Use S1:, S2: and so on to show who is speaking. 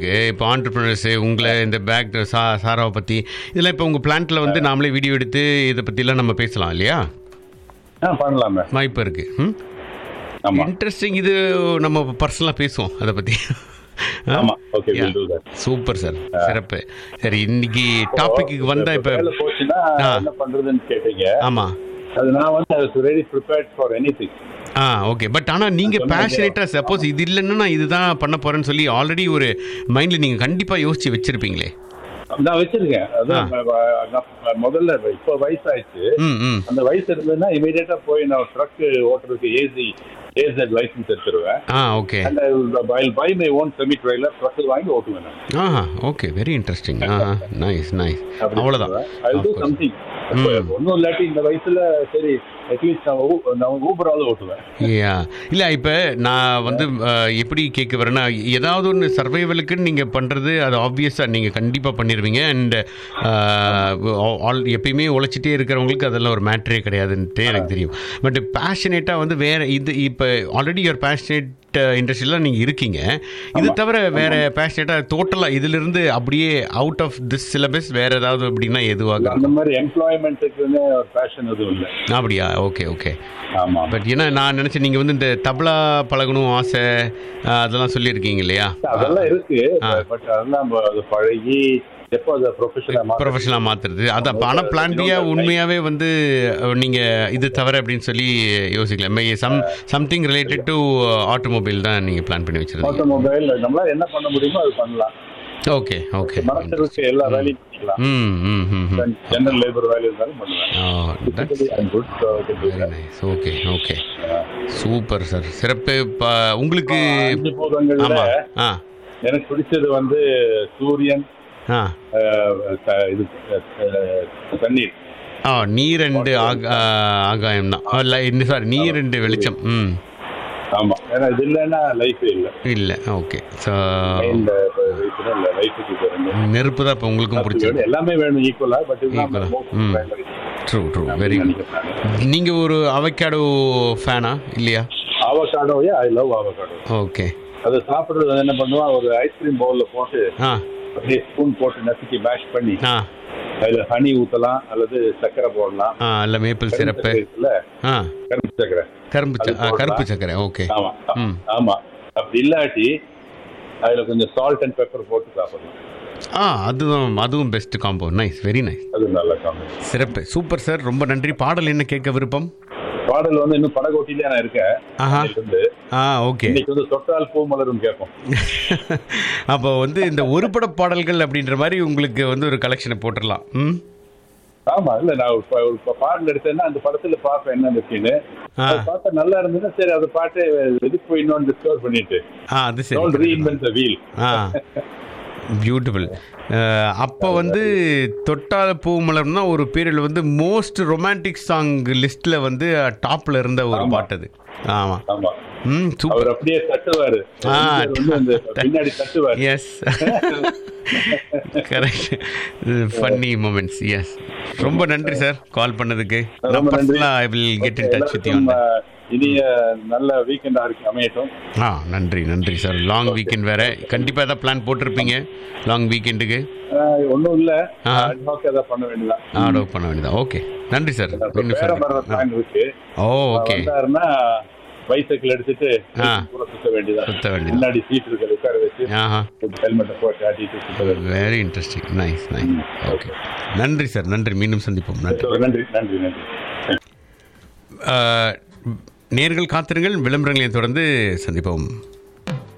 S1: இருக்குது இப்போ ஆண்டர்பிரினர்ஸு உங்களை இந்த பேக் சா சாராவை பற்றி இதெல்லாம் இப்போ உங்கள் பிளான்ட்டில் வந்து நாமளே வீடியோ எடுத்து இதை பற்றிலாம் நம்ம பேசலாம் இல்லையா
S2: ஆ பண்ணலாமே
S1: வாய்ப்பு இருக்குது ம்
S2: ஆமா
S1: இன்ட்ரெஸ்டிங் இது நம்ம பர்சனலாக பேசுவோம் அதை பற்றி
S2: ஆமா okay
S1: Yeah.
S2: Will do that
S1: super sir சிறப்பு சரி இன்னைக்கு டாபிக்கு வந்தால் இப்போ
S2: வேலை போச்சுன்னா
S1: ஆ.
S2: என்ன பண்றதுன்னு கேட்டீங்க
S1: ஆமாம்
S2: அது நான் வந்து அது ரெடி ப்ரிப்பேர்ட் ஃபார் எனிதிங்
S1: ஆ ஓகே பட் ஆனால் நீங்கள்
S2: சொன்னது
S1: பேஷனேட்டாக சப்போஸ் இது இல்லைன்னா நான் இதுதான் பண்ண போகிறேன்னு சொல்லி ஆல்ரெடி ஒரு மைண்டில் நீங்கள் கண்டிப்பாக யோசிச்சு வச்சுருப்பீங்களே
S2: நான் வச்சிருக்கேன் அதான் ம- ம- நான் முதல்ல இப்போ வயசாயிடுச்சு
S1: ம் ம்
S2: அந்த வயசு இருந்ததுன்னா இமீடியட்டா போய் நான் ட்ரக் ஓட்டுறதுக்கு ஏசி ஏசட் லைசன்ஸ் எடுத்துருவேன்
S1: ஆ okay
S2: and I buy my own semi trailer truck வாங்கி ஓட்டுவேன் நான்
S1: ஆஹா ஓகே வெரி இன்ட்ரெஸ்டிங் ஆஹா நைஸ் நைஸ் அவ்வளோதான்
S2: I
S1: Of
S2: to
S1: course.
S2: Something
S1: ம்.
S2: ஒன்றும் இல்லாட்டி இந்த வயசுல சரி அட்லீஸ்ட் நான் ஊ- நான் ஊபராவது ஓட்டுவேன்
S1: யா இல்லை இப்போ நான் வந்து அஹ், எப்படி கேட்க வரேன்னா ஏதாவது ஒன்று சர்வைவலுக்குன்னு நீங்கள் பண்ணுறது அது ஆப்வியஸாக நீங்கள் கண்டிப்பாக பண்ணிடுவீங்க அண்ட் ஆல் எப்பயுமே உழைச்சிட்டே இருக்கிறவங்களுக்கு அதெல்லாம் ஒரு மேட்ரே கிடையாதுன்ட்டு எனக்கு தெரியும் பட் பேஷனேட்டாக வந்து வேறு இது இப்போ ஆல்ரெடி ஒரு பேஷனேட் இண்டஸ்ட்ரியில் நீங்கள் இருக்கீங்க இது தவிர வேறு பேஷனேட்டாக டோட்டலாக இதிலிருந்து அப்படியே அவுட் ஆஃப் திஸ் சிலபஸ் வேறு ஏதாவது அப்படின்னா எதுவாக
S2: அந்த மாதிரி எம்ப்ளாய்மெண்ட்டுக்குன்னு ஒரு பேஷன் எதுவும் இல்லை
S1: அப்படியா ஓகே ஓகே
S2: ஆமா
S1: பட் ஏன்னா நான் நினச்சேன் நீங்கள் வந்து இந்த தபலா பழகணும் ஆசை அஹ், அதெல்லாம் சொல்லியிருக்கீங்க இல்லையா
S2: அதெல்லாம் இருக்கு
S1: ஆ.
S2: பட் அதெல்லாம் நம்ம அது பழகி எப்போ அதை ப்ரொஃபஷனல்
S1: ப்ரொஃபஷனலாக மாற்றுறது அதான் இப்போ ஆனால் பிளான் பியாக உண்மையாகவே வந்து நீங்கள் இது தவிர அப்படின்னு சொல்லி யோசிக்கல some something related to automobile தான் நீங்கள் பிளான் பண்ணி வச்சுருந்தீங்க
S2: ஆட்டோமொபைல் நம்மளால என்ன பண்ண முடியுமோ அது பண்ணலாம்
S1: ஓகே ஓகே
S2: மனசு இருக்க எல்லா வேலையும் பண்ணிக்கலாம்
S1: ம் ம் ம் ம்
S2: ஜெனரல் லேபர் வேலை இருந்தாலும் பண்ணுவேன்
S1: oh that's
S2: I'm good, so I can do
S1: very
S2: that.
S1: Nice okay okay super sir சிறப்பு இப்போ உங்களுக்கு
S2: அஞ்சு பூதங்கள்ல
S1: ஆமாம் ஆ
S2: எனக்கு பிடிச்சது வந்து சூரியன்
S1: ஆ
S2: அஹ், த- இது அஹ், தண்ணீர்
S1: ஆ நீர் ரெண்டு ஆகாயம் தான் சாரி நீர் ரெண்டு வெளிச்சம் ம்
S2: ஆமா ஏன்னா இது இல்லைன்னா லைஃபே இல்லை
S1: இல்லை ஓகே ஸோ
S2: மெயின் இல்லை லைஃபுக்கு இது ரெண்டு
S1: நெருப்பு தான் இப்போ உங்களுக்கும் பிடிச்சது
S2: எல்லாமே வேணும் ஈக்குவலா பட்
S1: Equal ஆ. ம். ட்ரூ ட்ரூ வெரி குட் நீங்கள் ஒரு அவக்காடோ ஃபேனா இல்லையா
S2: ஆவகாடோயா ஐ லவ் ஆவகாடோ
S1: ஓகே
S2: அதை சாப்பிடுறது வந்து என்ன பண்ணுவான் ஒரு ஐஸ்கிரீம் பவுல்ல போட்டு
S1: ஆ
S2: அப்படியே ஸ்பூன் போட்டு நசுக்கி மேஷ் பண்ணி
S1: ஆ
S2: அதுல ஹனி ஊத்தலாம் அல்லது சர்க்கரை போடலாம்
S1: ஆ இல்லை மேப்பிள் சிறப்பு
S2: கரும்பு இருக்குல்ல,
S1: ஆ
S2: கரும்பு சர்க்கரை
S1: கரும்பு ச- ஆ,
S2: அது
S1: கருப்பு
S2: போடலாம்.
S1: சக்கரை ஓகே
S2: ஆமா
S1: ம்.
S2: ஆமா அப்படி இல்லாட்டி அதுல கொஞ்சம் சால்ட் அண்ட் பெப்பர் போட்டு சாப்பிடலாம்
S1: ஆ அதுவும் அதுவும் best combo nice very nice
S2: அது நல்ல காம்பினேஷன்
S1: சிறப்பு சூப்பர் சார் ரொம்ப நன்றி பாடல் என்ன கேட்க விருப்பம்
S2: பாடல் வந்து இன்னும் படகோட்டிலே நான் இருக்கேன்
S1: ஆஹா.
S2: இன்னைக்கு வந்து
S1: ஆ ஓகே
S2: இன்னைக்கு வந்து தொட்டால் பூ மலரும் கேட்போம்
S1: அப்போ வந்து இந்த ஒரு பட பாடல்கள் அப்படின்ற மாதிரி உங்களுக்கு வந்து ஒரு கலெக்ஷனை போட்டுடலாம் ம்
S2: ஆமா இல்ல நான் ஒரு ப- ஒரு ப- பாடல் எடுத்தேன்னா அந்த படத்துல பார்ப்பேன் என்ன இருக்குன்னு
S1: ஆ.
S2: அது பார்த்தா நல்லா இருந்ததுன்னா சரி அந்த பாட்டு எதுக்கு போய் இன்னொன்று டிஸ்கவர் பண்ணிட்டு
S1: ஆ அது சரி
S2: டோன்ட் ரீஇன்வென்ட் த வீல்
S1: ஆ பியூட்டிஃபுல் அப்போ வந்து தொட்டால பூ மலர்னா ஒரு பீரியட் வந்து மோஸ்ட் ரொமான்டிக் சாங் லிஸ்ட்ல வந்து டாப்ல இருந்த ஒரு
S2: ஆமா.
S1: பாட்டு அது ஆமா
S2: ஆமா
S1: ம் சூப்பர்
S2: அவர் அப்படியே தட்டுவாரு
S1: ஆ.
S2: எம்ஜிஆர் வந்து அந்த பின்னாடி தட்டுவாரு
S1: yes correct funny moments yes ரொம்ப நன்றி சார் கால் பண்ணதுக்கு நான்
S2: ரொம்ப நன்றி.
S1: பர்சனலாக I will get in touch with you
S2: எல்லாருக்கும், ஆ, இனிய நல்ல வீக்கெண்டா இருக்கு அமையட்டும்
S1: ஆ நன்றி நன்றி சார் லாங் வீக்கெண்ட் வேற கண்டிப்பாக ஏதாவது பிளான் போட்டிருப்பீங்க லாங் வீக்கெண்டுக்கு
S2: ஒன்றும் இல்ல
S1: ஆஹா.
S2: அட்வாக் ஏதாவது பண்ண வேண்டியதான்
S1: ஆட் அவுட் பண்ண வேண்டியதா ஓகே நன்றி சார் மீண்டும்
S2: பேர வர்ற
S1: சந்திப்போம்.
S2: பிளான் இருக்கு
S1: ஓ ஓகே
S2: வந்தாருன்னா பைசைக்கிள் எடுத்துட்டு
S1: ஆ.
S2: கூட சுத்த வேண்டியதான்
S1: சுத்த வேண்டியது
S2: முன்னாடி சீட் இருக்கிற உட்கார வச்சு
S1: ஆஹா
S2: ஹெல்மெட்டை போட்டு ஆட்டிட்டு சுத்த வேண்டியது
S1: very interesting nice nice okay நன்றி சார் நன்றி மீண்டும் சந்திப்போம் நன்றி
S2: நன்றி நன்றி நன்றி
S1: ஆஹ், நேர்கள் காத்திருங்கள் விளம்பரங்களை தொடர்ந்து சந்திப்போம்